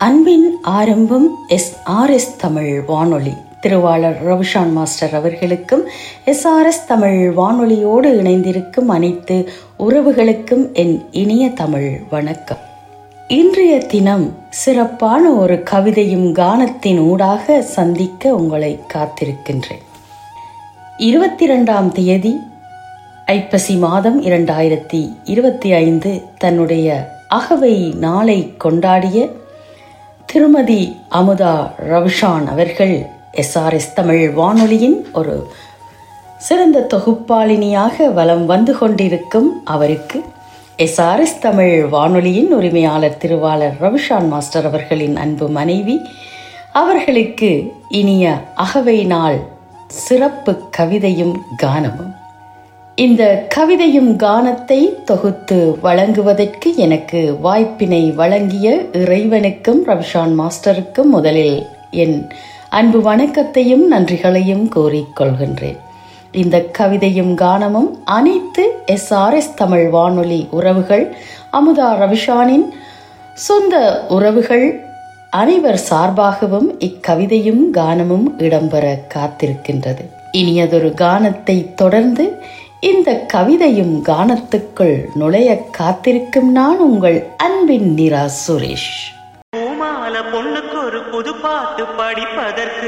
அன்பின் ஆரம்பம் S R S Tamil வானொலி திருவாளர் ரவிஷான் மாஸ்டர் அவர்களுக்கும் எஸ்ஆர்எஸ் தமிழ் வானொலியோடு இணைந்திருக்கும் அனைத்து உறவுகளுக்கும் என் இனிய தமிழ் வணக்கம் இன்றைய தினம் சிறப்பான ஒரு கவிதையும் கானத்தின் ஊடாக சந்திக்க உங்களை காத்திருக்கின்றேன் இருபத்தி இரண்டாம் தேதி ஐப்பசி மாதம் இரண்டாயிரத்தி இருபத்தி ஐந்து தன்னுடைய அகவை நாளை கொண்டாடிய திருமதி அமுதா ரவிஷான் அவர்கள் எஸ்ஆர்எஸ் தமிழ் வானொலியின் ஒரு சிறந்த தொகுப்பாளினியாக வலம் வந்து கொண்டிருக்கும் அவருக்கு எஸ்ஆர்எஸ் தமிழ் வானொலியின் உரிமையாளர் திருவாளர் ரவிஷான் மாஸ்டர் அவர்களின் அன்பு மனைவி அவர்களுக்கு இனிய அகவை நாள் சிறப்பு கவிதையும் கானமும் இந்த கவிதையும் கானத்தை தொகுத்து வழங்குவதற்கு எனக்கு வாய்ப்பினை வழங்கிய இறைவனுக்கும் ரவிஷான் மாஸ்டருக்கும் முதலில் என் அன்பு வணக்கத்தையும் நன்றிகளையும் கூறிக்கொள்கின்றேன் இந்த கவிதையும் கானமும் அனைத்து எஸ்ஆர்எஸ் தமிழ் வானொலி உறவுகள் அமுதா ரவிஷானின் சொந்த உறவுகள் அனைவர் சார்பாகவும் இக்கவிதையும் கானமும் இடம்பெற காத்திருக்கின்றது இனியதொரு கானத்தை தொடர்ந்து இந்த கவிதையும் கானத்துக்குள் நுழைய காத்திருக்கும் நான் உங்கள் அன்பின் நிரா சுரேஷ் பூமால பொண்ணுக்கு ஒரு புது பாட்டு படிப்பதற்கு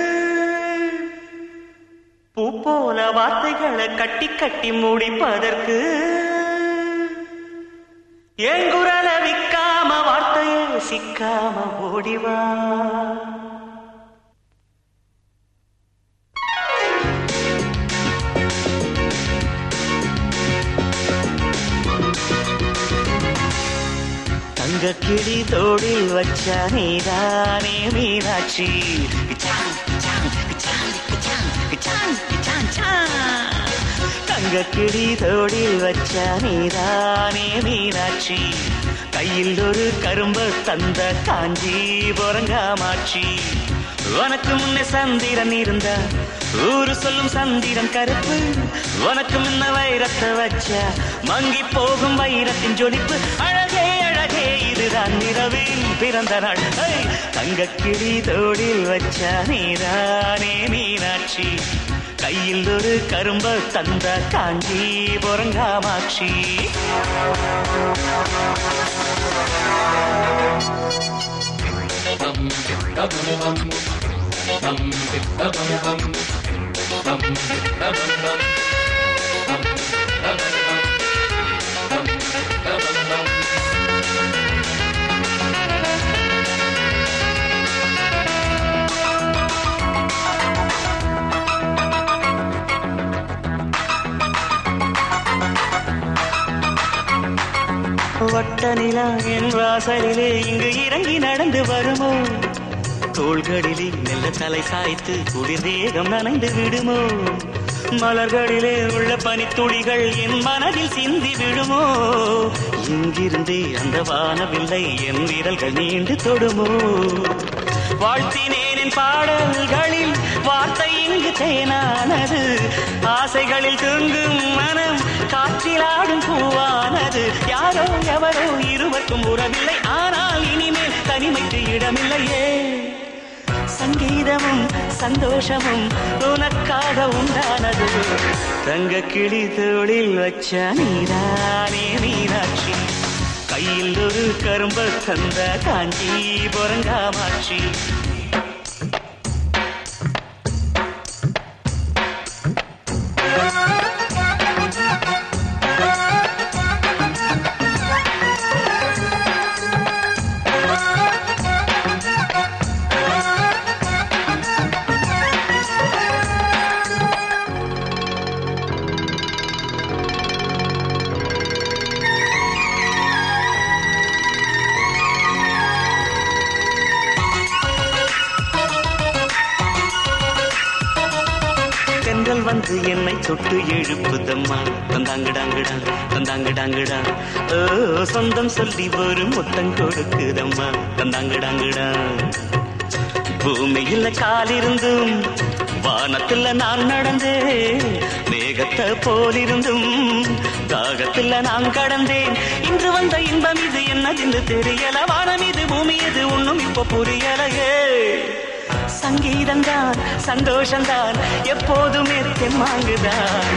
பூ போல வார்த்தைகளை கட்டி கட்டி முடிப்பதற்கு என் குரல விக்காம வார்த்தையை சிக்காம ஓடிவா தங்க கிளி தோடில் வச்ச நீதானே மீனாட்சி கிச்சான், கிச்சான், கிச்சான், கிச்சான், கிச்சான், கிச்சான், சான். தங்க கிளி தோடில் வச்ச நீதானே மீனாட்சி கையில் ஒரு கரும்பு தந்த காஞ்சி பொறங்காமாட்சி உனக்கு முன்னே சந்திரன் இருந்தா ஊரு சொல்லும் சந்திரன் கருப்பு உனக்கு முன்ன வைரத்தை வச்ச மங்கி போகும் வைரத்தின் ஜொலிப்பு அழகே அழகே இதுதான் நிறவில் பிறந்த நாள் தங்க கிளி தோடில் வச்ச நீதானே மீனாட்சி கையில் ஒரு கரும்பு தந்த காஞ்சி பொறங்காமாட்சி வட்ட நிலா என் வாசலிலே இங்கு இறங்கி நடந்து வருமோ தோள்களிலே மெல்ல தலை சாய்த்து குளிர் தேகம் நனைந்து விடுமோ மலர்களிலே உள்ள பனித்துளிகள் என் மனதில் சிந்தி விடுமோ இங்கிருந்தே அந்த வானவில்லை என் விரல்கள் நீண்டு தொடுமோ வாழ்த்தினேன் என் பாடல்களில் வார்த்தை இங்கு தேனானது ஆசைகளில் தூங்கும் மனம் காற்றில் ஆடும் பூவானது யாரோ எவரோ இருவருக்கும் உறவில்லை ஆனால் இனிமேல் தனிமைக்கு இடமில்லையே சங்கீதமும் சந்தோஷமும் உனக்காக உண்டானது தங்க கிளி தோளில் வச்ச நீதானே மீனாட்சி கையில் ஒரு கரும்பு தந்த காஞ்சி பொறங்காமாட்சி தென்றல் வந்து என்னை தொட்டு எழுப்புதம்மா தந்தாங்கடாங்கடா தந்தாங்கடாங்கடா ஓ சொந்தம் சொல்லி ஒரு முத்தம் கொடுக்குதம்மா தந்தாங்கடாங்கடா பூமியில காலிருந்தும் வானத்துல நான் நடந்தேன் மேகத்தை போலிருந்தும் தாகத்துல நான் கடந்தேன் இன்று வந்த இன்பம் இது என்னதென்று தெரியல வானம் இது பூமி எது ஒண்ணும் இப்ப புரியலையே சங்கீதம்தான் சந்தோஷம்தான் எப்போதுமே தெம்மாங்குதான்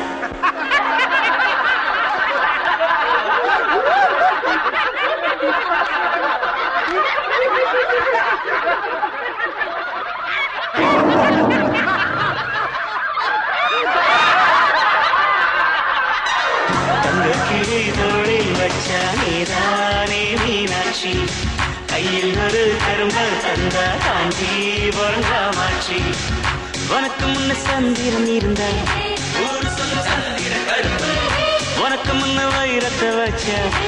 தங்கக்கிளி தோளில் வச்ச நீதானே மீனாட்சி கையில் ஒரு கரும்பல் தந்த காஞ்சி காமாட்சி உனக்கு முன்ன சந்திரன் இருந்த ஊர் சொல்ல சந்திரன் கருப்பு உனக்கு முன்ன வைரத்தை வச்ச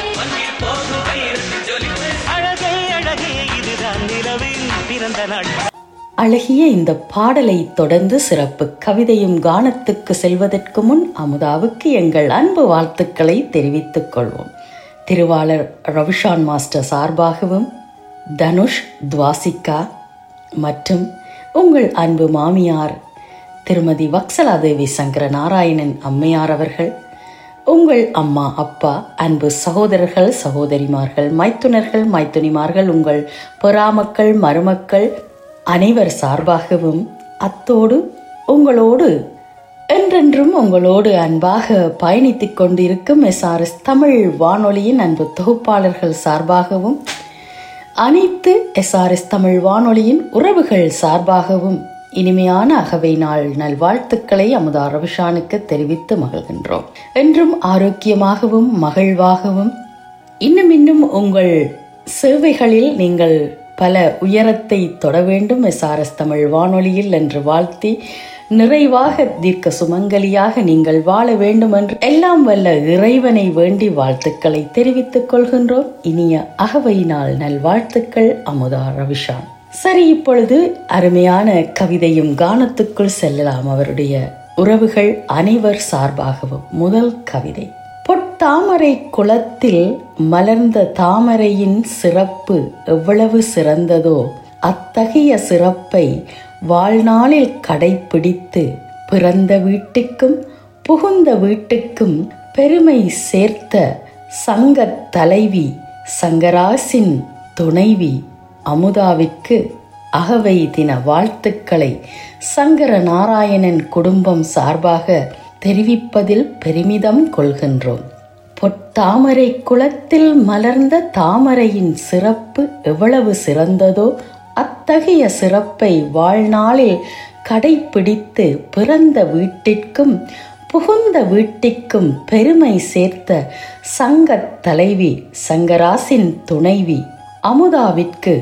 போகும் வைரத்தின் ஜொலிப்பு அழகே அழகே இதுதான் நிலவின் பிறந்த நாள் அழகிய இந்த பாடலை தொடர்ந்து சிறப்பு கவிதையும் கானத்துக்கு செல்வதற்கு முன் அமுதாவுக்கு எங்கள் அன்பு வாழ்த்துக்களை தெரிவித்துக் கொள்வோம் திருவாளர் ரவிஷான் மாஸ்டர் சார்பாகவும் தனுஷ் துவாசிகா மற்றும் உங்கள் அன்பு மாமியார் திருமதி வக்சலாதேவி சங்கர நாராயணன் அம்மையார் அவர்கள் உங்கள் அம்மா அப்பா அன்பு சகோதரர்கள் சகோதரிமார்கள் மைத்துனர்கள் மைத்துனிமார்கள் உங்கள் பொறாமக்கள் மருமக்கள் அனைவர் சார்பாகவும் அத்தோடு உங்களோடு என்றென்றும் உங்களோடு அன்பாக பயணித்துக் கொண்டிருக்கும் எஸ்ஆர்எஸ் தமிழ் வானொலியின் அன்பு தொகுப்பாளர்கள் சார்பாகவும் அனைத்து எஸ்ஆர்எஸ் தமிழ் வானொலியின் உறவுகள் சார்பாகவும் இனிமையான அகவை நாள் நல்வாழ்த்துக்களை அமுதா ரவிஷானுக்கு தெரிவித்து மகிழ்கின்றோம் என்றும் ஆரோக்கியமாகவும் மகிழ்வாகவும் இன்னும் இன்னும் உங்கள் சேவைகளில் நீங்கள் பல உயரத்தை தொட வேண்டும் எஸ்ஆர்எஸ் தமிழ் வானொலியில் என்று வாழ்த்தி நிறைவாக தீர்க்க சுமங்கலியாக நீங்கள் வாழ வேண்டும் என்று எல்லாம் வல்ல இறைவனை வேண்டி வாழ்த்துக்களை தெரிவித்துக் கொள்கின்றோம் இனிய அகவை நாள் நல்வாழ்த்துக்கள் அமுதா ரவிஷான் சரி இப்பொழுது அருமையான கவிதையும் கானத்துக்குள் செல்லலாம் அவருடைய உறவுகள் அனைவர் சார்பாகவும் முதல் கவிதை பொட்டாமரை குளத்தில் மலர்ந்த தாமரையின் சிறப்பு எவ்வளவு சிறந்ததோ அத்தகைய சிறப்பை வாழ்நாளில் கடைப்பிடித்து பிறந்த வீட்டுக்கும் புகுந்த வீட்டுக்கும் பெருமை சேர்த்த சங்கத் தலைவி சங்கராசின் துணைவி அமுதாவிற்கு அகவை தின வாழ்த்துக்களை சங்கர நாராயணன் குடும்பம் சார்பாக தெரிவிப்பதில் பெருமிதம் கொள்கின்றோம் பொத்தாமரை குளத்தில் மலர்ந்த தாமரையின் சிறப்பு எவ்வளவு சிறந்ததோ அத்தகைய சிறப்பை வாழ்நாளில் கடைப்பிடித்து பிறந்த வீட்டிற்கும் புகுந்த வீட்டிற்கும் பெருமை சேர்த்த சங்கத் தலைவி சங்கராசின் துணைவி அமுதாவிற்கு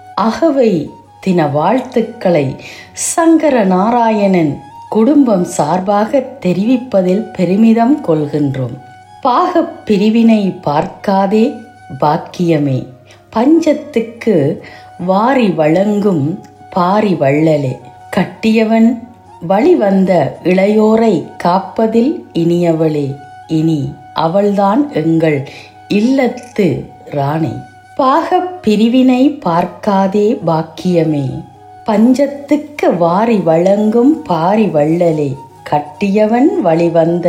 அகவை தின வாழ்த்துக்களை சங்கர நாராயணன் குடும்பம் சார்பாக தெரிவிப்பதில் பெருமிதம் கொள்கின்றோம் பாகப் பிரிவினை பார்க்காதே பாக்கியமே பஞ்சத்துக்கு வாரி வழங்கும் பாரி வள்ளலே கட்டியவன் வழி வந்த இளையோரை காப்பதில் இனியவளே இனி அவள்தான் எங்கள் இல்லத்து ராணி பாகப் பிரிவினை பார்க்காதே பாக்கியமே பஞ்சத்துக்கு வாரி வழங்கும் பாரி வள்ளலே கட்டியவன் வழிவந்த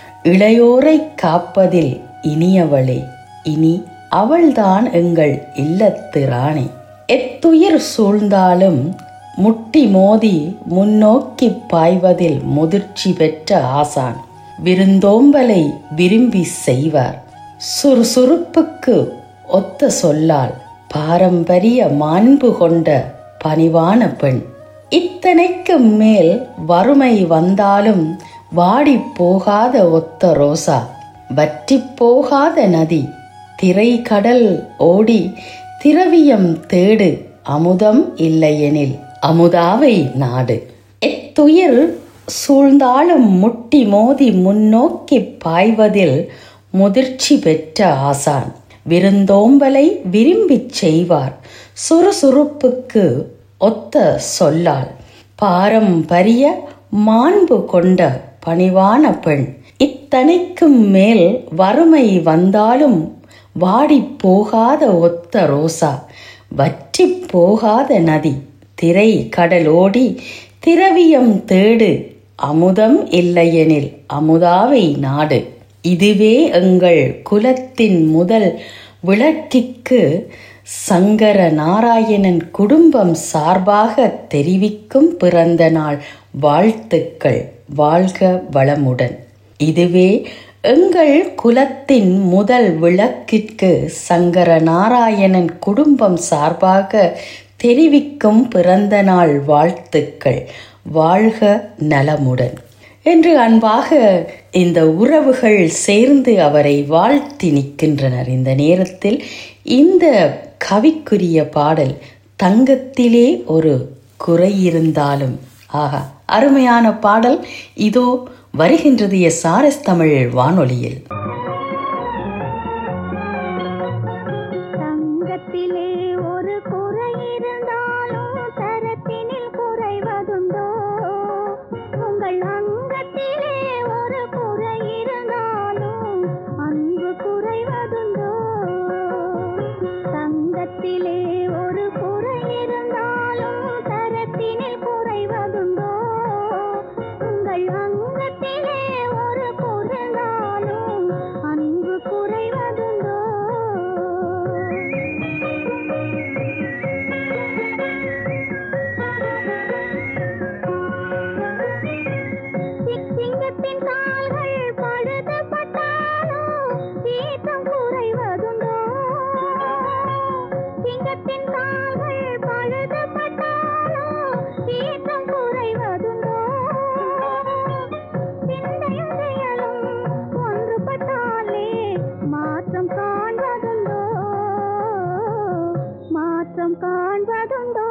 இளையோரை காப்பதில் இனியவளே இனி அவள்தான் எங்கள் இல்லத்து ராணி எத்துயிர் சூழ்ந்தாலும் முட்டி மோதி முன்னோக்கி பாய்வதில் முதிர்ச்சி பெற்ற ஆசான் விருந்தோம்பலை விரும்பி செய்வார் சுறுசுறுப்புக்கு ஒத்த சொல்லால் பாரம்பரிய மாண்பு கொண்ட பணிவான பெண் இத்தனைக்கு மேல் வறுமை வந்தாலும் வாடி போகாத ஒத்த ரோசா வற்றி போகாத நதி திரை கடல் ஓடி திரவியம் தேடு அமுதம் இல்லையெனில் அமுதாவை நாடு எத்துயிர் சூழ்ந்தாலும் முட்டி மோதி முன்னோக்கி பாய்வதில் முதிர்ச்சி பெற்ற ஆசான் விருந்தோம்பலை விரும்பிச் செய்வார் சுறுசுறுப்புக்கு ஒத்த சொல்லால் பாரம்பரிய மாண்பு கொண்ட பணிவான பெண் இத்தனைக்கும் மேல் வறுமை வந்தாலும் வாடி போகாத ஒத்த ரோசா வற்றி போகாத நதி திரை கடலோடி திரவியம் தேடு அமுதம் இல்லையெனில் அமுதாவை நாடு இதுவே எங்கள் குலத்தின் முதல் விளக்கிற்கு சங்கர நாராயணன் குடும்பம் சார்பாக தெரிவிக்கும் பிறந்த நாள் வாழ்த்துக்கள் வாழ்க வளமுடன் இதுவே எங்கள் குலத்தின் முதல் விளக்கிற்கு சங்கர நாராயணன் குடும்பம் சார்பாக தெரிவிக்கும் பிறந்த நாள் வாழ்த்துக்கள் வாழ்க நலமுடன் என்று அன்பாக இந்த உறவுகள் சேர்ந்து அவரை வாழ்த்தி நிற்கின்றனர் இந்த நேரத்தில் இந்த கவிக்குரிய பாடல் தங்கத்திலே ஒரு குறை இருந்தாலும் ஆஹா அருமையான பாடல் இதோ வருகின்றது எஸ் ஆர் எஸ் தமிழ் வானொலியில் தங்கத்திலே ஒரு குறை இருந்தாலும் தரத்தினில் குறைவதுண்டோ உங்கள் அங்கத்திலே ஒரு குறை இருந்தாலும் அன்பு குறைவதுண்டோ தங்கத்திலே ஒரு குறை இருந்தாலும் தரத்தினில் குறைவதுண்டோ உங்கள் அங்கத்திலே ஒரு குறைந்தாலும் அன்பு குறைவதுண்டோ சிங்கத்தின் கால்கள் பழுதுபட்டாலோ சீற்றம் குறைவதுண்டோ சிங்கத்தின் கால்கள் பழுதுபட்டாலோ சீற்றம் குறைவதுண்டோ சிந்தையும் செயலும் ஒன்றுபட்டாலே மாற்றம் காண்பதுண்டோ மாற்றம் காண்பதுண்டோ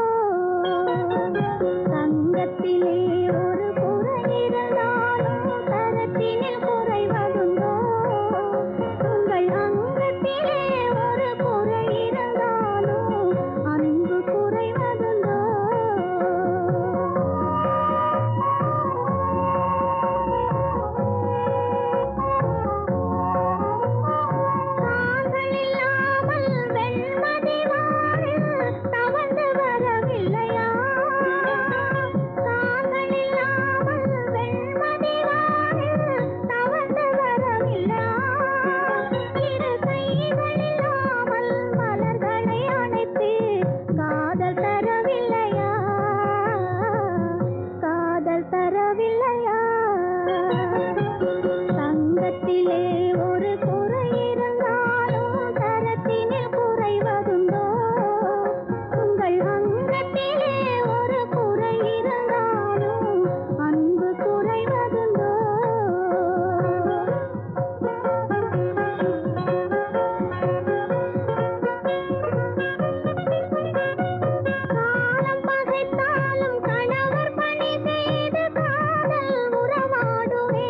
தங்கத்திலே ஒரு குறை இருந்தாலும் தரத்தினில் குறைவதுண்டோ உங்கள் அங்கத்திலே ஒரு குறை இருந்தாலும் அன்பு குறைவதுண்டோ கால்கள் இல்லாமல் வெண்மதி வானில் தவழ்ந்து வரவில்லையா கால்கள் இல்லாமல் வெண்மதி வானில் தவழ்ந்து வரவில்லையா இரு கைகள் இல்லாமல் மலர்களை அணைத்து காதல் தரவில்லையா காதல் தரவில்லையா தங்கத்திலே ஒரு குறை இருந்தாலும் தரத்தினில் குறைவதுண்டோ உங்கள் அங்கத்திலே ஒரு குறை இருந்தாலும் அன்பு குறைவதுண்டோ காலம் பகைத்தாலும் கணவர் பணி செய்து காதல் உறவாடுவே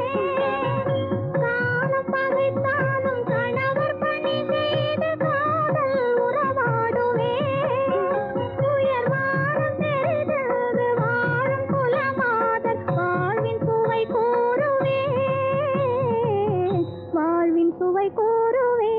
காலம் பகைத்தாலும் கணவர் பணி செய்து காதல் உறவாடுவே உயர் வாரம் தெரிந்தது வாழும் குலமாதர் வாழ்வின் சுவை கூறுவே வாழ்வின் சுவை கூறுவே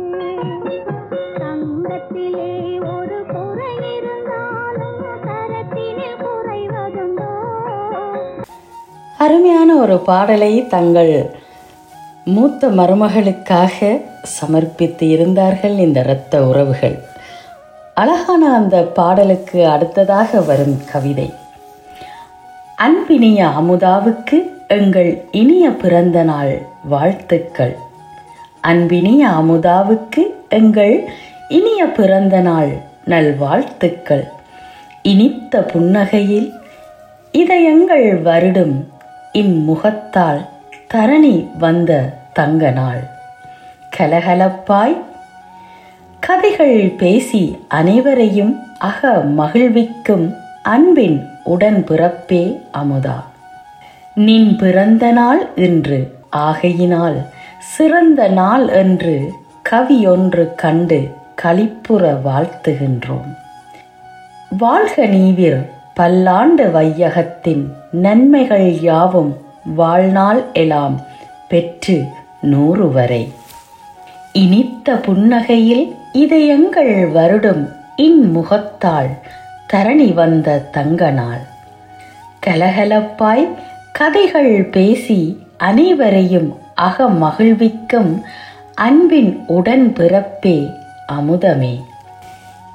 தங்கத்திலே ஒரு குறை இருந்தாலும் தரத்தினில் குறைவதுண்டோ அருமையான ஒரு பாடலை தங்கள் மூத்த மருமகளுக்காக சமர்ப்பித்து இருந்தார்கள் இந்த இரத்த உறவுகள் அழகான அந்த பாடலுக்கு அடுத்ததாக வரும் கவிதை அன்பினிய அமுதாவுக்கு எங்கள் இனிய பிறந்த நாள் வாழ்த்துக்கள் அன்பினிய அமுதாவுக்கு எங்கள் இனிய பிறந்த நாள் நல்வாழ்த்துக்கள் இனித்த புன்னகையில் இதயங்கள் வருடும் இம்முகத்தால் தரணி வந்த தங்க நாள் கலகலப்பாய் கதைகள் பேசி அனைவரையும் அக மகிழ்விக்கும் அன்பின் உடன்பிறப்பே அமுதா நின் பிறந்த நாள் இன்று ஆகையினால் சிறந்த நாள் என்று கவியொன்று கண்டு களிப்புற வாழ்த்துகின்றோம் வாழ்க நீவிர் பல்லாண்டு வையகத்தின் நன்மைகள் யாவும் வாழ்நாள் எலாம் பெற்று நூறு வரை இனித்த புன்னகையில் இதயங்கள் வருடும் இன்முகத்தாள் தரணி வந்த தங்க நாள் கலகலப்பாய் கதைகள் பேசி அனைவரையும் அக மகிழ்விக்கும் அன்பின் உடன் பிறப்பே அமுதமே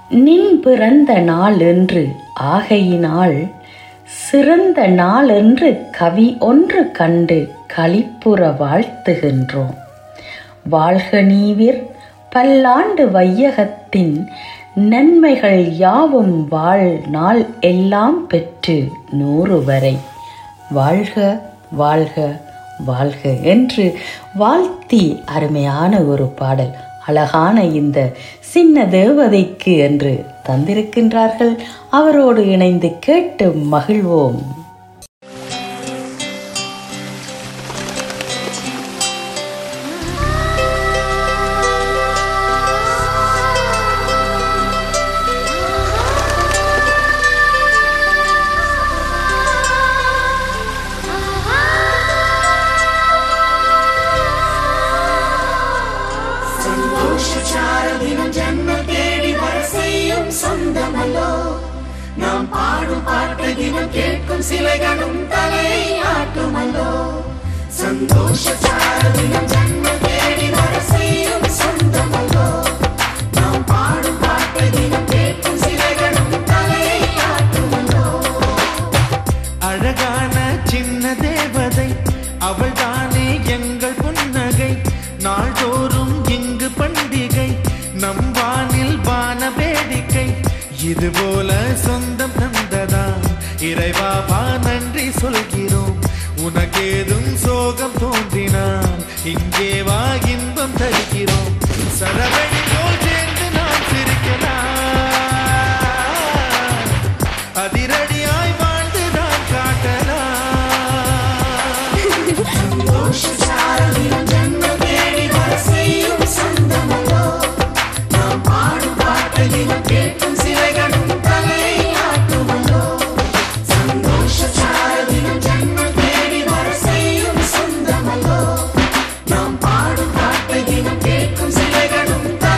நின் பிறந்த நாள் என்று ஆகையினால் சிறந்த நாள் என்று கவி ஒன்று கண்டு களிப்புற வாழ்த்துகின்றோம் வாழ்க நீவிர் பல்லாண்டு வையகத்தின் நன்மைகள் யாவும் வாழ் நாள் எல்லாம் பெற்று நூறு வரை வாழ்க வாழ்க வாழ்க என்று வாழ்த்தி அருமையான ஒரு பாடல் அழகான இந்த சின்ன தேவதைக்கு என்று தந்திருக்கின்றார்கள் அவரோடு இணைந்து கேட்டு மகிழ்வோம் சந்தோஷச்சாரதினம் ஜன்ம தேடி வர செய்யும் சொந்தமல்லோ நாம் பாடும் பாட்டை தினம் கேட்கும் சிலைகளும் தலையை ஆட்டுமல்லோ சந்தோஷச்சாரதினம் ஜன்ம தேடி வர செய்யும் சொந்தமல்லோ நாம் பாடும் பாட்டை தினம் கேட்கும் சிலைகளும் தலையை ஆட்டுமல்லோ அழகான சின்ன தேவதை அவள் தானே எங்கள் புன்னகை நாள்தோறும் இங்கு பண்டிகை நம் வானில் வான வேடிக்கை இது போல சொந்தம் தந்ததா இறைவாவா நன்றி சொல்கிறோம் உனக்கேதும் சோகம் தோன்றினால் இங்கே வா இன்பம் தருகிறோம் சரவணி போல் சேர்ந்து நாம் சிரிக்கலாம் அதிரடியாய் வாழ்ந்து நாம் காட்டலாம் சந்தோஷச்சாரதினம் ஜன்ம தேடி வர செய்யும் சொந்தமல்லோ நாம் பாடும் பாட்டை தினம் கேட்கும் சிலைகளும் தலையை ஆட்டுமல்லோ சந்தோஷச்சாரதினம் ஜன்ம தேடி வர செய்யும் சொந்தமல்லோ நாம் பாடும் பாட்டை தினம் கேட்கும் சிலைகளும்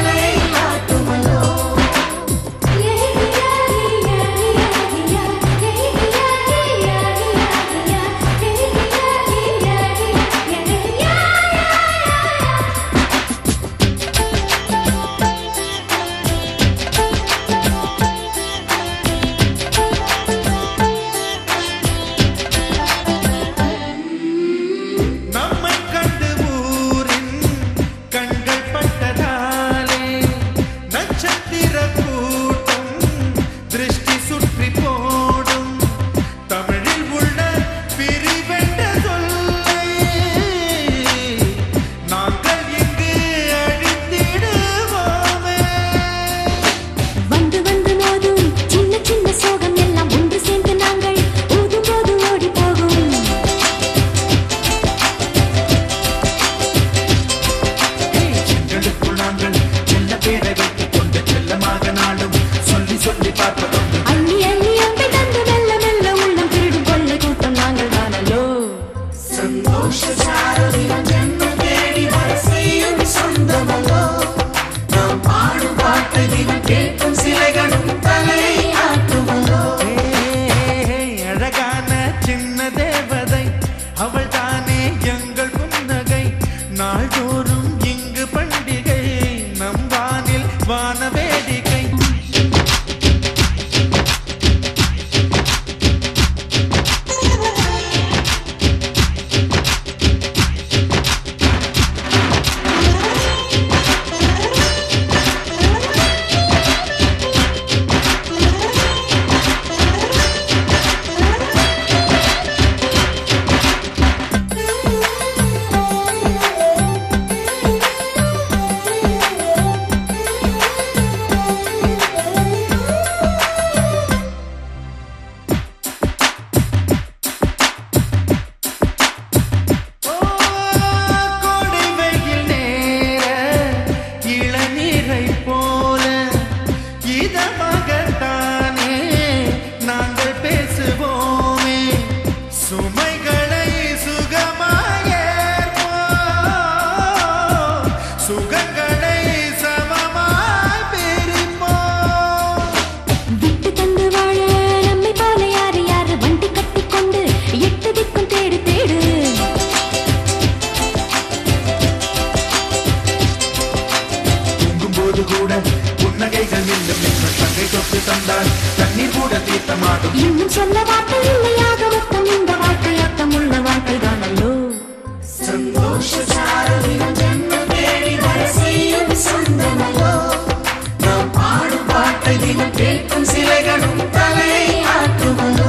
வந்தால் தண்ணீர் கூட தீர்த்தமாகும் இன்னும் சொல்ல வார்த்தை இல்லையாக மொத்தம் இந்த வாழ்க்கை அர்த்தமுள்ள வாழ்க்கை தானல்லோ சந்தோஷ சாரதினம் ஜென்மம் தேடி வர செய்யும் சொந்தமல்லோ நாம் பாடும் பாட்டை தினம் கேட்கும் சிலைகளும் தலையை ஆட்டுமல்லோ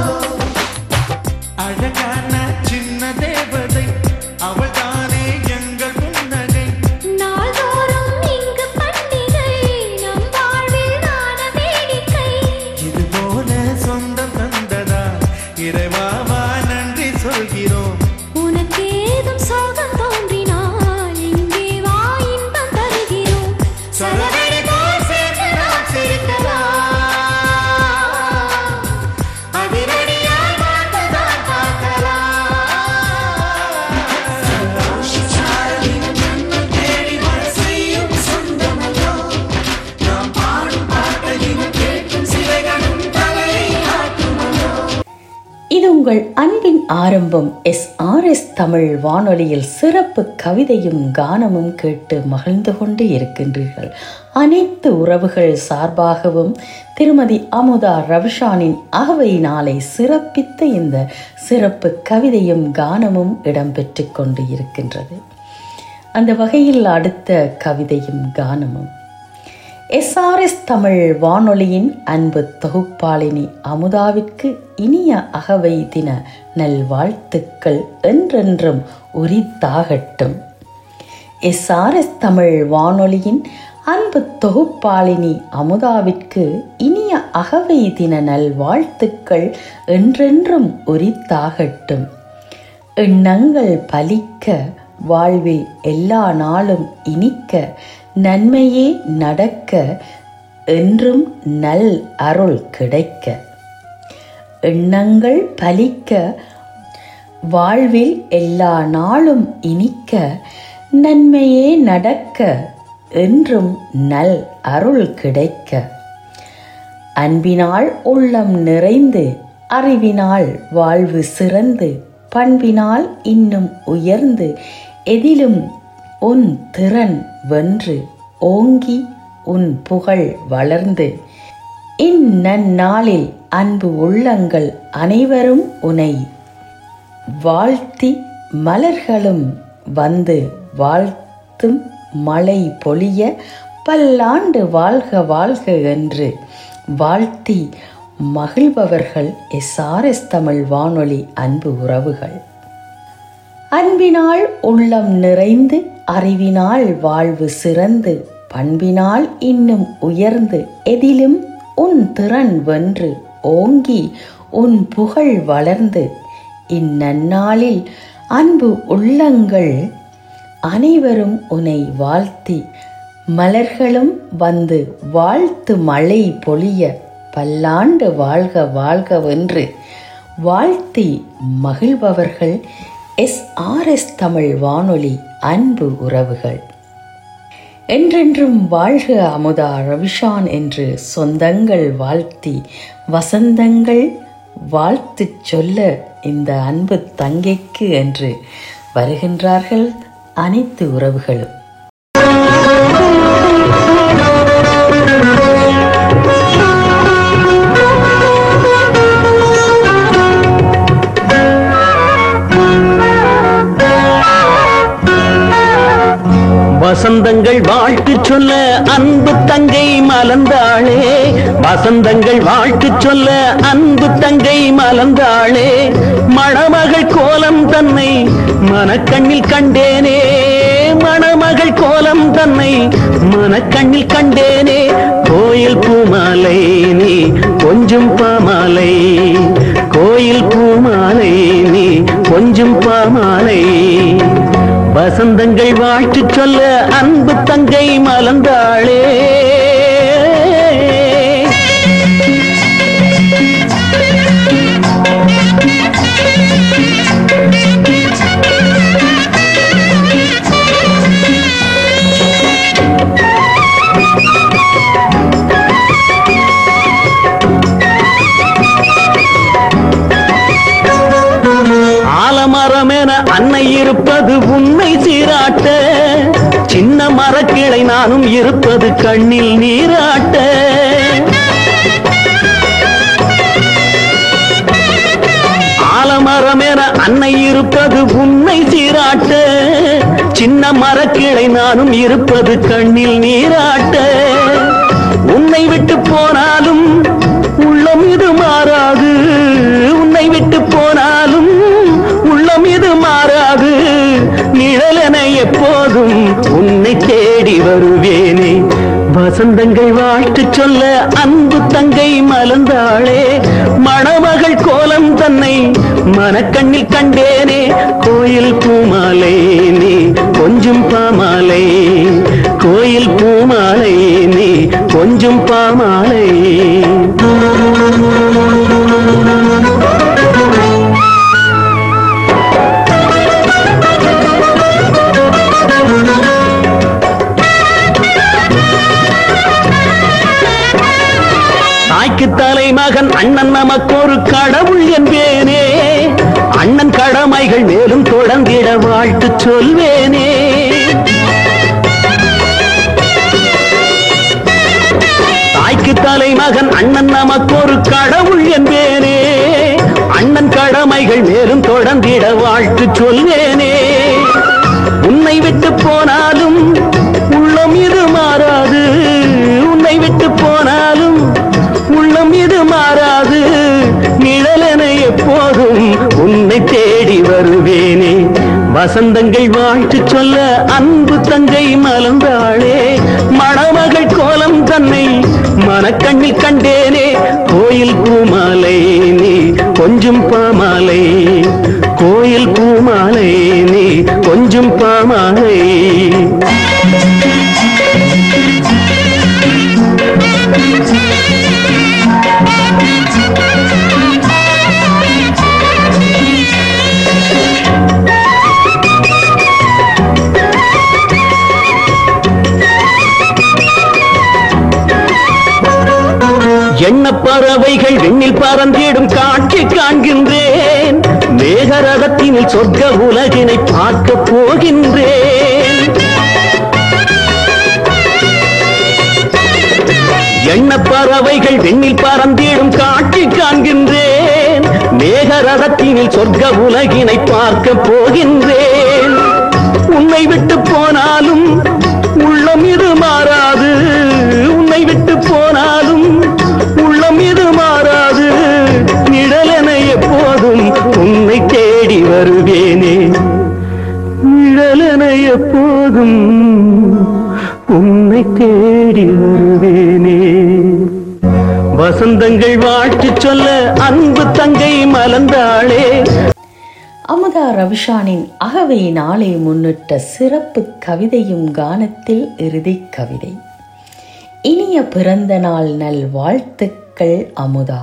அழகான சின்ன தேவதை அவள் தானே எங்கள் புன்னகை நாள்தோறும் இங்கு பண்டிகை நம் வாழ்வில் தான வேடிக்கை இது போல சொந்தம் தந்ததா இறைவாவா நன்றி சொல்கிறோம் உனக்கேதும் சோகம் தோன்றினால் இங்கே வா இன்பம் தருகிறோம் சரவெடி போல் சேர்ந்து நாம் சிரிக்கலாம் அதிரடியாய் வாழ்ந்துதான் சாரதினம் ஜென்மம் தேடி வர செய்யும் சொந்தமல்லோ நாம் பாடும் பாட்டை தினம் கேட்கும் சிலைகளும் தலையை ஆட்டுமல்லோ இது உங்கள் அன்பின் ஆரம்பம் எஸ் ஆர் எஸ் தமிழ் வானொலியில் சிறப்பு கவிதையும் கானமும் கேட்டு மகிழ்ந்து கொண்டு இருக்கின்றீர்கள் அனைத்து உறவுகள் சார்பாகவும் திருமதி அமுதா ரவிஷானின் அகவை நாளை சிறப்பித்த இந்த சிறப்பு கவிதையும் கானமும் இடம்பெற்று கொண்டு இருக்கின்றது அந்த வகையில் அடுத்த கவிதையும் கானமும் எஸ்ஆர்எஸ் தமிழ் வானொலியின் அன்பு தொகுப்பாளினி அமுதாவிற்கு இனிய அகவை தின நல்வாழ்த்துக்கள் என்றென்றும் உரித்தாகட்டும் எஸ்ஆர்எஸ் தமிழ் வானொலியின் அன்பு தொகுப்பாளினி அமுதாவிற்கு இனிய அகவை தின நல்வாழ்த்துக்கள் என்றென்றும் உரித்தாகட்டும் எண்ணங்கள் பலிக்க வாழ்வில் எல்லா நாளும் இனிக்க நன்மையே நடக்க என்றும் நல் அருள் கிடைக்க எண்ணங்கள் பலிக்க வாழ்வில் எல்லா நாளும் இனிக்க நன்மையே நடக்க என்றும் நல் அருள் கிடைக்க அன்பினால் உள்ளம் நிறைந்து அறிவினால் வாழ்வு சிறந்து பண்பினால் இன்னும் உயர்ந்து எதிலும் உன் திறன் வென்று ஓங்கி உன் புகழ் வளர்ந்து இந்நன்னாளில் அன்பு உள்ளங்கள் அனைவரும் உனை வாழ்த்தி மலர்களும் வந்து வாழ்த்தும் மழை பொழிய பல்லாண்டு வாழ்க வாழ்க என்று வாழ்த்தி மகிழ்பவர்கள் எஸ்ஆர்எஸ் தமிழ் வானொலி அன்பு உறவுகள் அன்பினால் உள்ளம் நிறைந்து அறிவினால் வாழ்வு சிறந்து பண்பினால் இன்னும் உயர்ந்து எதிலும் உன் திறன் வென்று ஓங்கி உன் புகழ் வளர்ந்து இந்நன்னாளில் அன்பு உள்ளங்கள் அனைவரும் உன்னை வாழ்த்தி மலர்களும் வந்து வாழ்த்து மழை பொழிய பல்லாண்டு வாழ்க வாழ்கவென்று வாழ்த்தி மகிழ்பவர்கள் எஸ் ஆர் எஸ் தமிழ் வானொலி அன்பு உறவுகள் என்றென்றும் வாழ்க அமுதா ரவிஷான் என்று சொந்தங்கள் வாழ்த்தி வசந்தங்கள் வாழ்த்துச் சொல்ல இந்த அன்பு தங்கைக்கு என்று வருகின்றார்கள் அனைத்து உறவுகளும் வசந்தங்கள் வாழ்த்து சொல்ல அன்பு தங்கை மலர்ந்தாளே வசந்தங்கள் வாழ்த்து சொல்ல அன்பு தங்கை மலர்ந்தாளே மணமகள் கோலம் தன்னை மனக்கண்ணில் கண்டேனே மணமகள் கோலம் தன்னை மனக்கண்ணில் கண்டேனே கோயில் பூமாலை நீ கொஞ்சம் பாமாலை கோயில் பூமாலை நீ கொஞ்சம் பாமாலை வசந்தங்கள் வாழ்த்து சொல்ல அன்பு தங்கை மலர்ந்தாளே ஆலமரம் என அன்னை இருப்பது உண்மை சீராட்ட சின்ன மரக்கிளை நானும் இருப்பது கண்ணில் நீராட்ட அன்னை இருப்பது உன்னை சீராட்ட சின்ன மரக்கிளை நானும் இருப்பது கண்ணில் நீராட்ட உன்னை விட்டு போனாலும் உள்ளம் இது மாறாது உன்னை விட்டு போனாலும் உள்ளம் இது மாறாது நிழலென எப்போதும் உன்னை தேடி வருவேனே வசந்தங்கள் வாழ்த்து சொல்ல அன்பு தங்கை மலர்ந்தாளே மணமகள் கோலம் தன்னை மனக்கண்ணில் கண்டேனே கோயில் பூமாலை நீ கொஞ்சம் பாமாலை கோயில் பூமாலை நீ கொஞ்சம் பாமாலை தாய்க்கு தலைமகன் அண்ணன் நமக்கு ஒரு கடவுள் என்பேனே அண்ணன் கடமைகள் மேலும் தொடர்ந்திட வாழ்த்து சொல்வேனே தாய்க்கு தலைமகன் அண்ணன் நமக்கு ஒரு கடவுள் என்பேனே அண்ணன் கடமைகள் மேலும் தொடர்ந்திட வாழ்த்து சொல்வேனே உன்னை விட்டு போனாலும் உள்ளம் இது மாறாது உன்னை விட்டு போனாலும் உள்ளம் இது மாறாது நிழலென எப்போதும் உன்னை தேடி வருவேனே வசந்தங்கள் வாழ்த்து சொல்ல அன்பு தங்கை மலர்ந்தாளே மணமகள் கோலம் தன்னை மனக்கண்ணில் கண்டேனே கோயில் பூமாலை நீ கொஞ்சம் பாமாலை கோயில் பூமாலை நீ கொஞ்சம் பாமாலை எண்ண பறவைகள் விண்ணில் பறந்திடும் காட்சி காண்கின்றேன் மேகரகத்தினில் சொர்க்க உலகினை பார்க்க போகின்றேன் எண்ண பறவைகள் விண்ணில் பறந்திடும் காட்சி காண்கின்றேன் மேகரகத்தினில் சொர்க்க உலகினை பார்க்க போகின்றேன் உன்னை விட்டு போனாலும் உள்ளம் இது மாறாது உன்னை விட்டு போனாலும் உள்ளம் இது மாறாது நிழலென எப்போதும் உன்னை தேடி வருவேனே நிழலென எப்போதும் உன்னை தேடி வருவேனே வசந்தங்கள் வாழ்த்து சொல்ல அன்பு தங்கை மலர்ந்தாளே அமுதா ரவிஷானின் அகவை நாளை முன்னிட்ட சிறப்பு கவிதையும் கானத்தில் இறுதிக் கவிதை இனிய பிறந்த நாள் நல் வாழ்த்துக்கள் அமுதா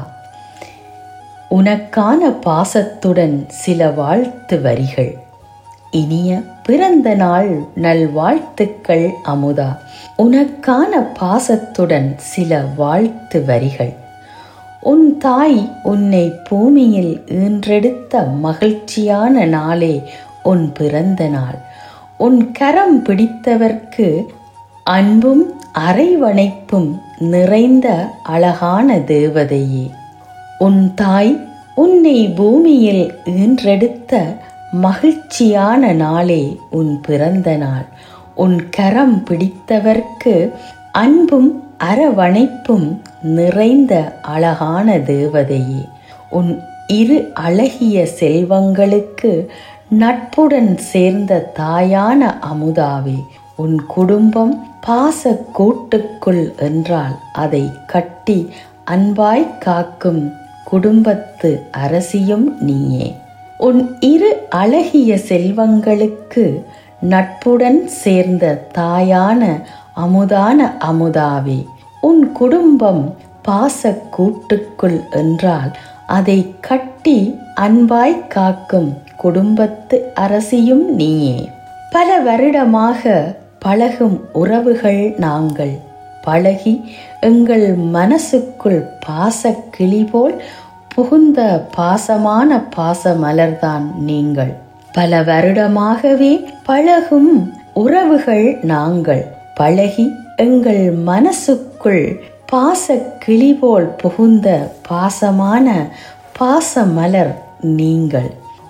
உனக்கான பாசத்துடன் சில வாழ்த்து வரிகள் இனிய பிறந்த நாள் நல்வாழ்த்துக்கள் அமுதா உனக்கான பாசத்துடன் சில வாழ்த்து வரிகள் உன் தாய் உன்னை பூமியில் ஈன்றெடுத்த மகிழ்ச்சியான நாளே உன் பிறந்த நாள் உன் கரம் பிடித்தவர்க்கு அன்பும் அரைவணைப்பும் நிறைந்த அழகான தேவதையே உன் தாய் உன்னை பூமியில் ஈன்றெடுத்த மகிழ்ச்சியான நாளே உன் பிறந்த நாள் உன் கரம் பிடித்தவர்க்கு அன்பும் அரவணைப்பும் நிறைந்த அழகான தேவதையே உன் இரு அழகிய செல்வங்களுக்கு நட்புடன் சேர்ந்த தாயான அமுதாவே உன் குடும்பம் பாச கூட்டுக்குள் என்றால் அதை கட்டி அன்பாய் காக்கும் குடும்பத்து அரசியும் நீயே உன் இரு அழகிய செல்வங்களுக்கு நட்புடன் சேர்ந்த தாயான அமுதான அமுதாவே உன் குடும்பம் பாச கூட்டுக்குள் என்றால் அதை கட்டி அன்பாய் காக்கும் குடும்பத்து அரசியும் நீயே பல வருடமாக பழகும் உறவுகள் நாங்கள் பழகி எங்கள் மனசுக்குள் பாச கிளி போல் புகுந்த பாசமான பாசமலர்தான் நீங்கள் பல வருடமாகவே பழகும் உறவுகள் நாங்கள் பழகி எங்கள் மனசுக்குள் பாச கிளி போல் புகுந்த பாசமான பாசமலர் நீங்கள்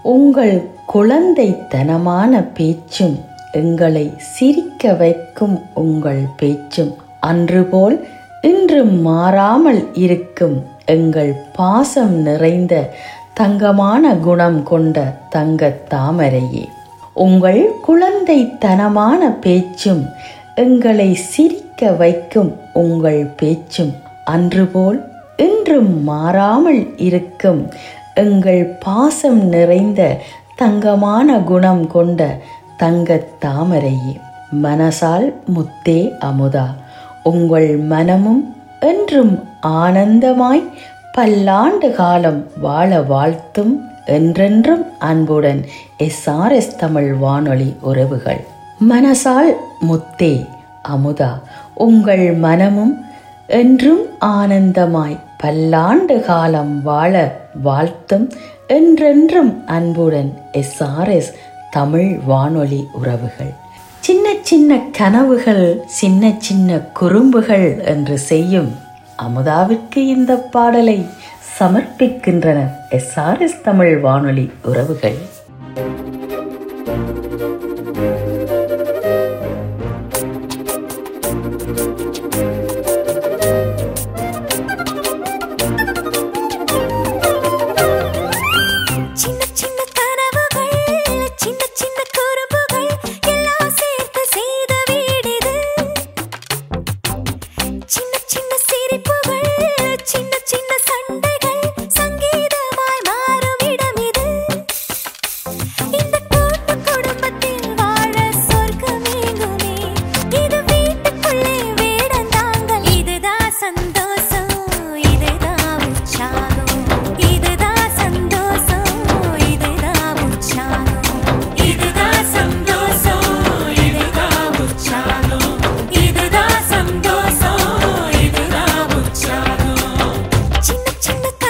உங்கள் குழந்தைத்தனமான பேச்சும் எங்களை சிரிக்க வைக்கும் உங்கள் பேச்சும் அன்றுபோல் இன்று மாறாமல் இருக்கும் எங்கள் பாசம் நிறைந்த தங்கமான குணம் கொண்ட தங்கத் தாமரையே உங்கள் குழந்தைத்தனமான பேச்சும் எங்களை சிரிக்க வைக்கும் உங்கள் பேச்சும் அன்றுபோல் இன்றும் மாறாமல் இருக்கும் எங்கள் பாசம் நிறைந்த தங்கமான குணம் கொண்ட தங்கத் தாமரையே மனசால் முத்தே அமுதா உங்கள் மனமும் என்றும் ஆனந்தமாய் பல்லாண்டு காலம் வாழ வாழ்த்தும் என்றென்றும் அன்புடன் எஸ்ஆர்எஸ் தமிழ் வானொலி உறவுகள் மனசால் முத்தே அமுதா உங்கள் மனமும் என்றும் ஆனந்தமாய் பல்லாண்டு காலம் வாழ வாழ்த்தும் என்றென்றும் அன்புடன் எஸ்ஆர்எஸ் தமிழ் வானொலி உறவுகள் சின்ன சின்ன கனவுகள் சின்ன சின்ன குறும்புகள் என்று செய்யும் அமுதாவிற்கு இந்த பாடலை சமர்ப்பிக்கின்றனர் எஸ்ஆர்எஸ் தமிழ் வானொலி உறவுகள் சின்ன சின்ன கனவுகள் சின்ன சின்ன குறும்புகள் எல்லாம் சேர்த்து செய்த வீடிது சின்ன சின்ன சிரிப்புகள் சின்ன சின்ன சண்டைகள் சங்கீதமாய் மாறும் இடம் இது இந்த கூட்டு குடும்பத்தில் வாழ சொர்க்கமேங்குமே இது வீட்டுக்குள்ளே வேடந்தாங்கள் இதுதான் சந்தோஷம் இதுதான் உற்சாகம் இதுதான் சந்தோஷம் இதுதான் உற்சாகம் இதுதான் சந்தோஷம் இதுதான் உற்சாகம் இதுதான் சந்தோஷம் இதுதான் உற்சாகம் சின்ன சின்ன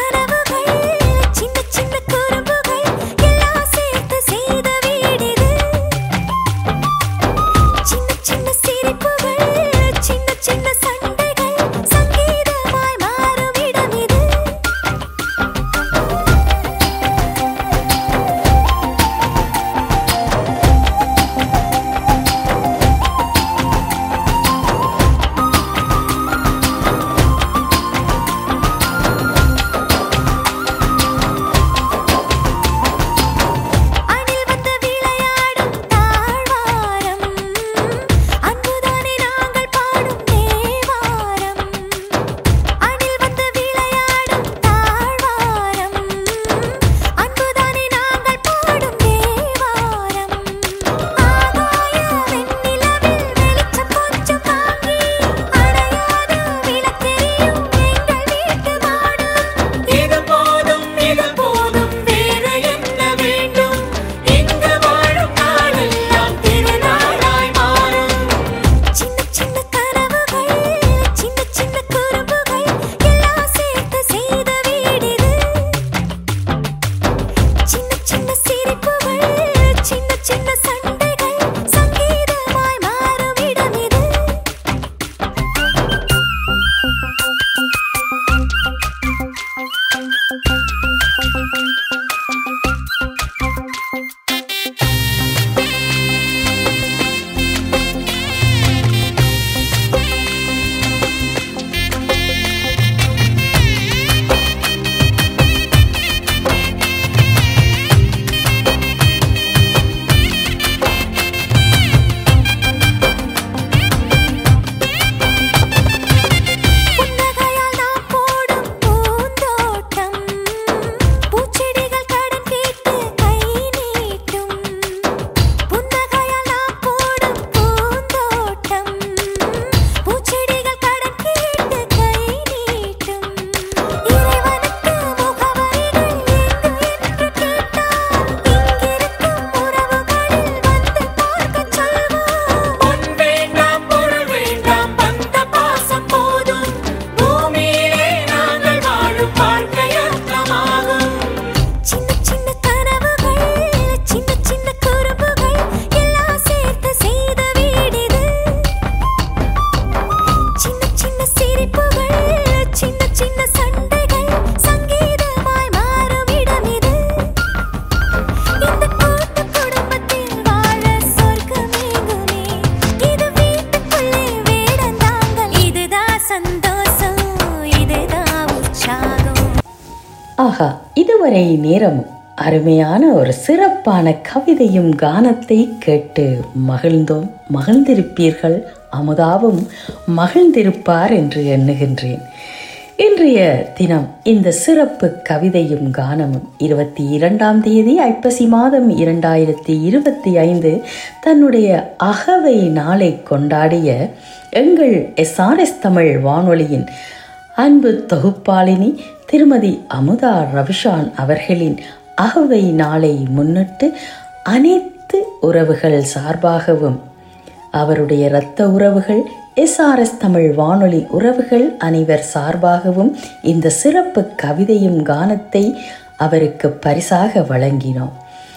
ஆஹா இதுவரை நேரம் அருமையான ஒரு சிறப்பான கவிதையும் கானத்தை கேட்டு மகிழ்ந்தோம் மகிழ்ந்திருப்பீர்கள் அமுதாவும் மகிழ்ந்திருப்பார் என்று எண்ணுகின்றேன் இன்றைய தினம் இந்த சிறப்பு கவிதையும் கானமும் இருபத்தி இரண்டாம் தேதி ஐப்பசி மாதம் இரண்டாயிரத்தி இருபத்தி ஐந்து தன்னுடைய அகவை நாளை கொண்டாடிய எங்கள் எஸ்ஆர்எஸ் தமிழ் வானொலியின் அன்பு தொகுப்பாளினி திருமதி அமுதா ரவிஷான் அவர்களின் அகவை நாளை முன்னிட்டு அனைத்து உறவுகள் சார்பாகவும் அவருடைய இரத்த உறவுகள் எஸ்ஆர்எஸ் தமிழ் வானொலி உறவுகள் அனைவர் சார்பாகவும் இந்த சிறப்பு கவிதையும் கானத்தை அவருக்கு பரிசாக வழங்கினோம்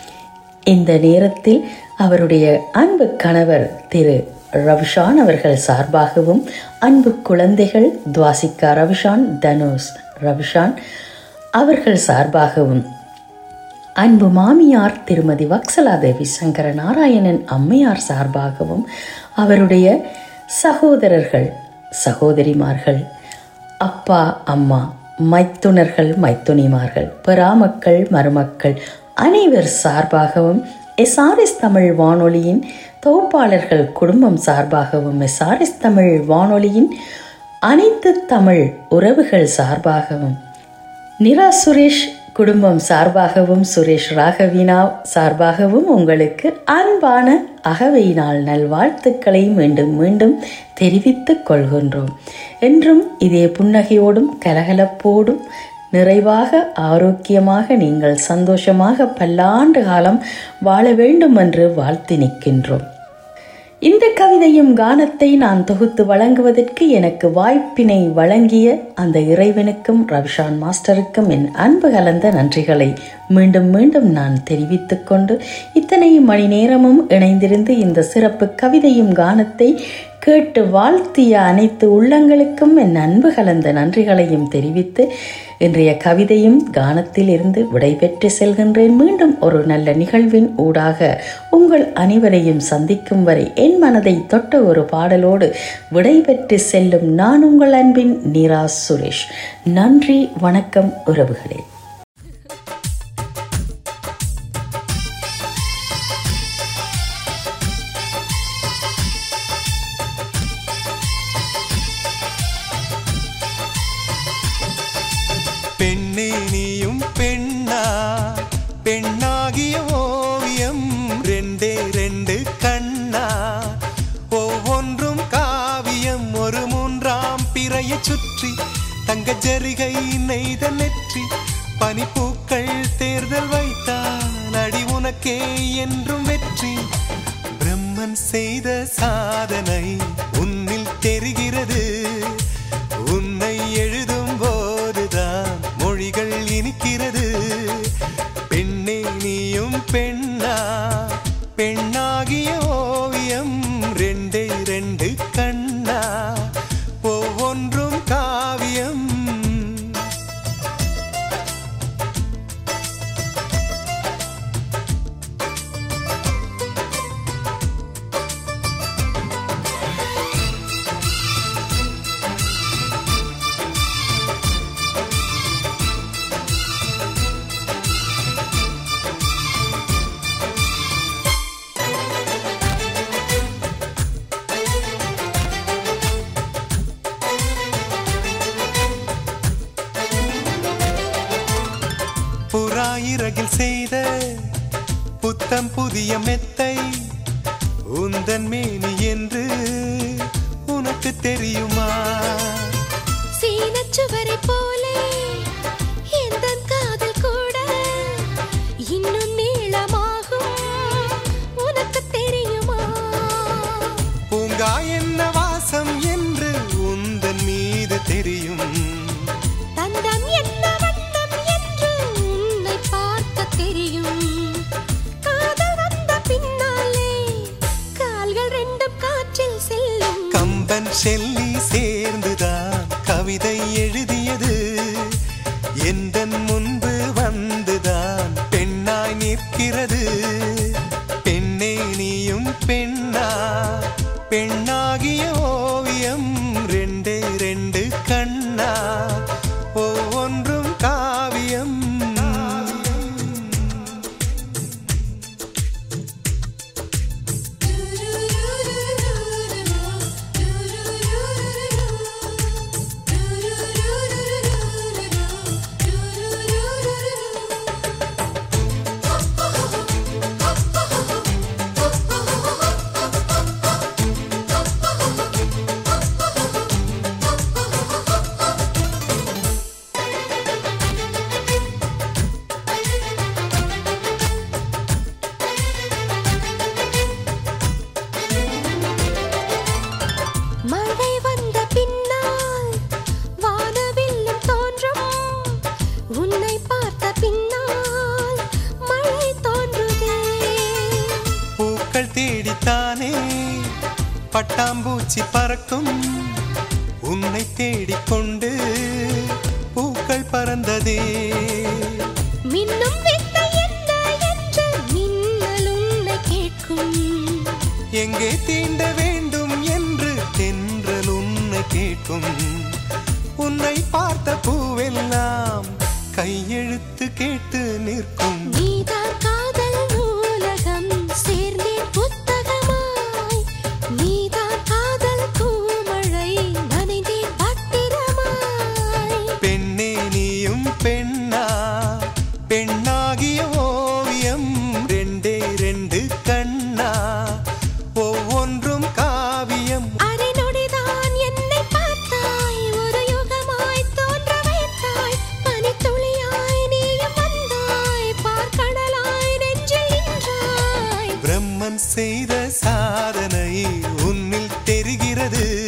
இந்த நேரத்தில் அவருடைய அன்பு கணவர் திரு ரவிஷான் அவர்கள் சார்பாகவும் அன்பு குழந்தைகள் துவாசிகா ரவிஷான் தனுஷ் ரவிஷான் அவர்கள் சார்பாகவும் அன்பு மாமியார் திருமதி வக்சலாதேவி சங்கர நாராயணன் அம்மையார் சார்பாகவும் அவருடைய சகோதரர்கள் சகோதரிமார்கள் அப்பா அம்மா மைத்துனர்கள் மைத்துனிமார்கள் பெறாமக்கள் மருமக்கள் அனைவர் சார்பாகவும் எஸ்ஆர்எஸ் தமிழ் வானொலியின் தொகுப்பாளர்கள் குடும்பம் சார்பாகவும் எஸ்ஆர்எஸ் தமிழ் வானொலியின் அனைத்து தமிழ் உறவுகள் சார்பாகவும் நிரா சுரேஷ் குடும்பம் சார்பாகவும் சுரேஷ் ராகவினா சார்பாகவும் உங்களுக்கு அன்பான அகவை நாள் நல்வாழ்த்துக்களை மீண்டும் மீண்டும் தெரிவித்துக் கொள்கின்றோம் என்றும் இதே புன்னகையோடும் கலகலப்போடும் நிறைவாக ஆரோக்கியமாக நீங்கள் சந்தோஷமாக பல்லாண்டு காலம் வாழ வேண்டும் என்று வாழ்த்தி நிற்கின்றோம் இந்த கவிதையும் கானத்தை நான் தொகுத்து வழங்குவதற்கு எனக்கு வாய்ப்பினை வழங்கிய அந்த இறைவனுக்கும் ரவிஷான் மாஸ்டருக்கும் என் அன்பு கலந்த நன்றிகளை மீண்டும் மீண்டும் நான் தெரிவித்துக் கொண்டு இத்தனை மணி நேரமும் இணைந்திருந்து இந்த சிறப்பு கவிதையும் கானத்தை கேட்டு வாழ்த்திய அனைத்து உள்ளங்களுக்கும் என் அன்பு கலந்த நன்றிகளையும் தெரிவித்து இன்றைய கவிதையும் கானத்தில் இருந்து விடைபெற்று செல்கின்றேன் மீண்டும் ஒரு நல்ல நிகழ்வின் ஊடாக உங்கள் அனைவரையும் சந்திக்கும் வரை என் மனதை தொட்ட ஒரு பாடலோடு விடைபெற்று செல்லும் நான் உங்கள் அன்பின் நீரா சுரேஷ் நன்றி வணக்கம் உறவுகளே பெண்ணே நீயும் பெண்ணா பெண்ணாகிய ஓவியம் ரெண்டே ரெண்டு கண்ணா ஒவ்வொன்றும் காவியம் ஒரு மூன்றாம் பிறையை சுற்றி தங்க ஜரிகை நெய்த நெற்றி பனிப்பூக்கள் தேர்தல் வைத்தான் அடி உனக்கே என்றும் வெற்றி பிரம்மன் செய்த சாதனை உன்னில் தெரிகிறது உன்னை எழுதும் போதுதான் மொழிகள் இனிக்கிறது பெண்ணே நீயும் பெண்ணா பெண்ணாகிய ஓவியம் ரெண்டே ரெண்டு கண்ணா ஒவ்வொன்றும் காவியம் புறாயிரகில் செய்த புத்தம் புதிய மெத்தை உந்தன் மேனி என்று உனக்கு தெரியுமா சீனச்சுவரை போலே எந்தன் காதல் கூட இன்னும் நீளமாகும் உனக்கு தெரியுமா பூங்கா என்ன வாசம் என்று உந்தன் மீது தெரியும் தந்தம் என்ன வண்ணம் என்று உன்னை பார்க்க தெரியும் காதல் வந்த பின்னாலே கால்கள் ரெண்டும் காற்றில் செல்லும் கம்பன் செல்லி சேர்ந்துதான் கவிதை எழுதியது எந்தன் முன்பு வந்துதான் பெண்ணாய் நிற்கிறது பெண்ணே நீயும் பெண்ணா பெண்ணாகிய ஓவியம் ரெண்டே ரெண்டு கண்ணா ஒவ்வொன்றும் காவியம் பட்டாம்பூச்சி பறக்கும் உன்னை தேடிக்கொண்டு பூக்கள் பறந்ததே மின்னும் வித்தை என்ன என்று மின்னல் உன்னை கேட்கும் எங்கே தீண்ட வேண்டும் என்று தென்றல் உன்னை கேட்கும் உன்னை பார்த்த பூவெல்லாம் கையெழுத்து கேட்டு நிற்கும் நீதான் காதல் நூலகம் சேர்ந்தேன் புத்தகமாய் நீதான் காதல் பூமழை நனைந்தேன் பத்திரமாய் பெண்ணே நீயும் பெண்ணா பெண்ணாகிய ஓவியம் ரெண்டே ரெண்டு கண்ணா ஒவ்வொன்றும் காவியம் அரை நொடிதான் என்னை பார்த்தாய் ஒரு யுகமாய் தோன்ற வைத்தாய் பனித்துளியாய் நீயும் வந்தாய் பார்க்கடலாய் நெஞ்சில் நின்றாய் பிரம்மன் செய்த சாதனை உன்னில் தெரிகிறது